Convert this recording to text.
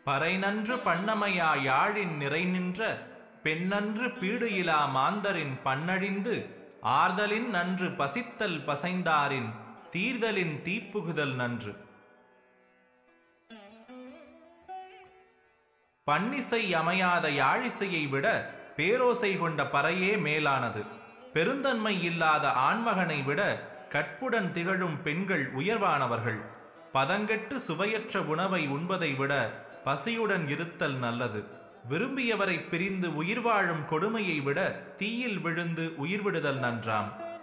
பறை நன்று பண்ணமையா யாழின் நிறை நின்ற பெண்ணன்று பீடு இலா மாந்தரின் பண்ணழிந்து ஆர்தலின் நன்று பசித்தல் பசைந்தாரின் தீர்தலின் தீப்புகுதல் நன்று பன்னிசை அமையாத யாழிசையை விட பேரோசை கொண்ட பறையே மேலானது பெருந்தன்மை இல்லாத ஆண்மகனை விட கற்புடன் திகழும் பெண்கள் உயர்வானவர்கள் பதங்கெட்டு சுவையற்ற உணவை உண்பதை விட பசியுடன் இருத்தல் நல்லது விரும்பியவரை பிரிந்து உயிர் வாழும் கொடுமையை விட தீயில் விழுந்து உயிர் விடுதல் நன்றாம்